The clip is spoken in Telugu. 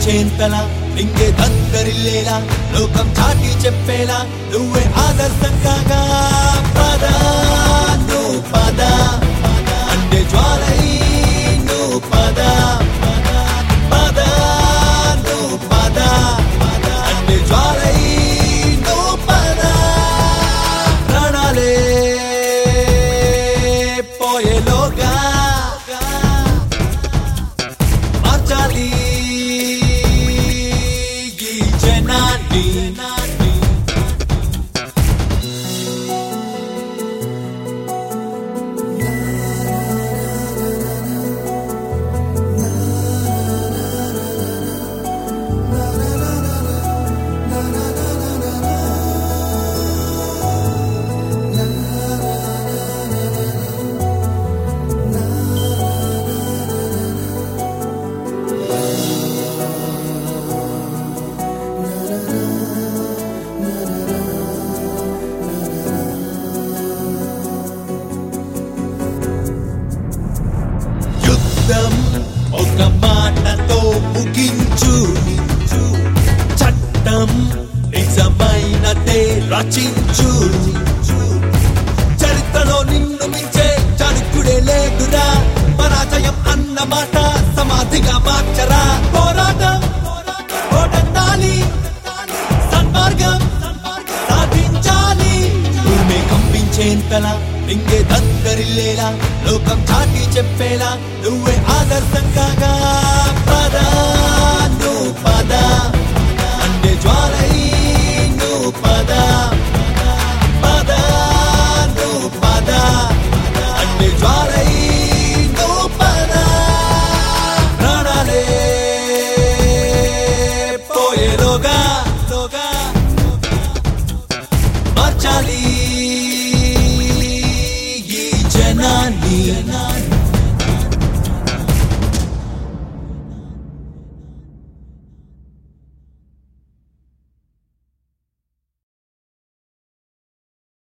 కంపించేంతలా నింగే దద్దరిల్లేలా లోకం చాటి చెప్పేలా నువ్వే ఆదర్శం కాగా పద నువ్వు పద అంటే జ్వాలై నువ్వు పద పద నువ్వు పద అంటే జ్వాలై నువ్వు పద ప్రాణాలే పోయేలోగా మార్చాలి ఈ జనాన్ని యుద్ధం ఒక మాటతో ముగించు చట్టం నిజమైనదే రచించు చరిత్రలో నిన్ను మించే చరుకుడే లేదురా పరాజయం అన్న మాట సమాధిగా మార్చరా పోరాటం పోటెత్తాలి సన్మార్గం సాధించాలి భూమి కంపించేంతలా నింగే దద్దరిల్లేలా లోకం చాటి చెప్పేలా నువ్వే ఆదర్శం కాగా పద నువ్వు పద అంటే జ్వాల